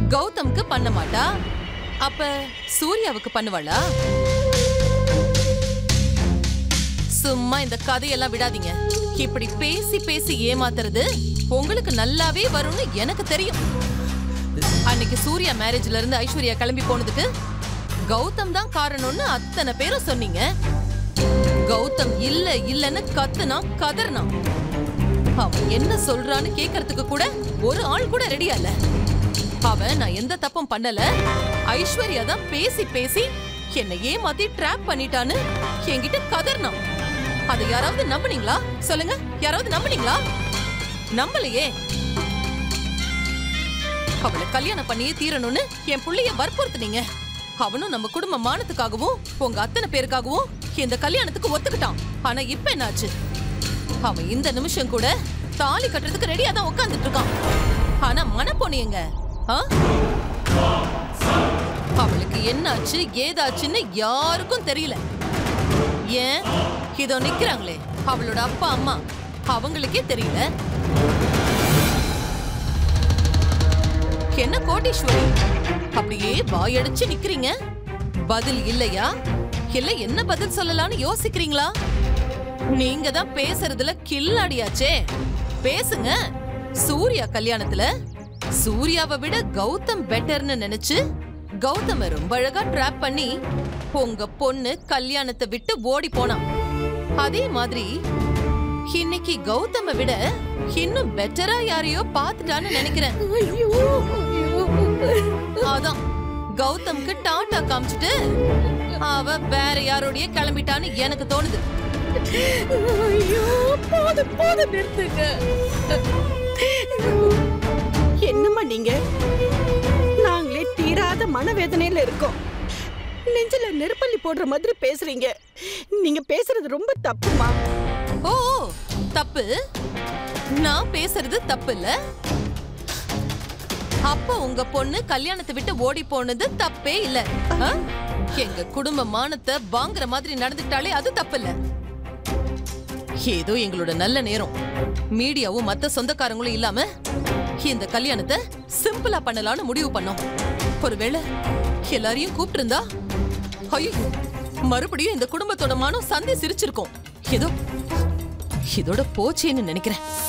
கௌதம்க்கு பண்ண மாட்டா அப்ப சூர்யாவுக்கு பண்ணுவாளா சும்மா இந்த கதையெல்லாம் விடாதீங்க இப்படி பேசி பேசி ஏமாத்துறது உங்களுக்கு நல்லாவே வரும்னு எனக்கு தெரியும் அன்னைக்கு சூர்யா மேரேஜ்ல இருந்து ஐஸ்வர்யா கிளம்பி போனதுக்கு கௌதம் தான் காரணம்னு அத்தனை பேரும் சொன்னீங்க கௌதம் இல்ல இல்லன்னு கத்துனா கதர்னா அவன் என்ன சொல்றான்னு கேக்குறதுக்கு கூட ஒரு ஆள் கூட ரெடியா இல்ல அவன் நான் எந்த தப்பும் பண்ணல ஐஸ்வர்யா தான் பேசி பேசி என்னை ஏமாத்தி ட்ராப் பண்ணிட்டான்னு என்கிட்ட கதர்னான் அதை யாராவது நம்புனீங்களா சொல்லுங்க யாராவது நம்புனீங்களா நம்பலையே அவளை கல்யாணம் பண்ணியே தீரணும்னு என் புள்ளைய வற்புறுத்துனீங்க அவனும் நம்ம குடும்ப மானத்துக்காகவும் உங்க அத்தனை பேருக்காகவும் இந்த கல்யாணத்துக்கு ஒத்துக்கிட்டான் ஆனா இப்ப என்னாச்சு அவன் இந்த நிமிஷம் கூட தாலி கட்டுறதுக்கு ரெடியா தான் உட்கார்ந்துட்டு இருக்கான் ஆனா மனப்பொண்ணு எங்க ஆ? அவளுக்கு என்னாச்சு ஏதாச்சுன்னு யாருக்கும் தெரியல ஏன் இதோ நிக்கிறாங்களே அவளோட அப்பா அம்மா அவங்களுக்கே தெரியல என்ன கோட்டீஸ்வரி அப்படியே வாயடிச்சு நிக்கிறீங்க பதில் இல்லையா இல்ல என்ன பதில் சொல்லலாம்னு யோசிக்கிறீங்களா நீங்க தான் பேசுறதுல கில்லாடியாச்சே பேசுங்க சூர்யா கல்யாணத்துல சூர்யாவை விட கௌதம் பெட்டர்னு நினைச்சு கௌதம ரொம்ப அழகா ட்ராப் பண்ணி உங்க பொண்ணு கல்யாணத்தை விட்டு ஓடி போனான் அதே மாதிரி இன்னைக்கு கௌதம விட இன்னும் பெட்டரா யாரையோ பாத்துட்டான்னு நினைக்கிறேன் ஐயோ ஐயோ அதான் கௌதம்க்கு டாட்டா காமிச்சிட்டு அவ வேற யாரோடய கிளம்பிட்டான்னு எனக்கு தோணுது ஐயோ போதும் போதும் நிறுத்துங்க என்னம்மா நீங்க நாங்களே தீராத மனவேதனையில இருக்கோம் நெஞ்சில நெருப்பள்ளி போடுற மாதிரி பேசுறீங்க நீங்க பேசுறது ரொம்ப தப்புமா ஓ தப்பு நான் பேசுறது தப்பு இல்ல அப்ப உங்க பொண்ணு கல்யாணத்தை விட்டு ஓடி போனது தப்பே இல்ல ஆ? எங்க குடும்ப மானத்தை வாங்குற மாதிரி நடந்துட்டாலே அது தப்பு இல்ல ஏதோ எங்களோட நல்ல நேரம் மீடியாவும் மத்த சொந்தக்காரங்களும் இல்லாம இந்த கல்யாணத்தை சிம்பிளா பண்ணலாம்னு முடிவு பண்ணோம் ஒருவேளை எல்லாரையும் கூப்பிட்டு இருந்தா ஐயோ மறுபடியும் இந்த குடும்பத்தோட மானம் சந்தி சிரிச்சிருக்கும் ஏதோ இதோட போச்சேன்னு நினைக்கிறேன்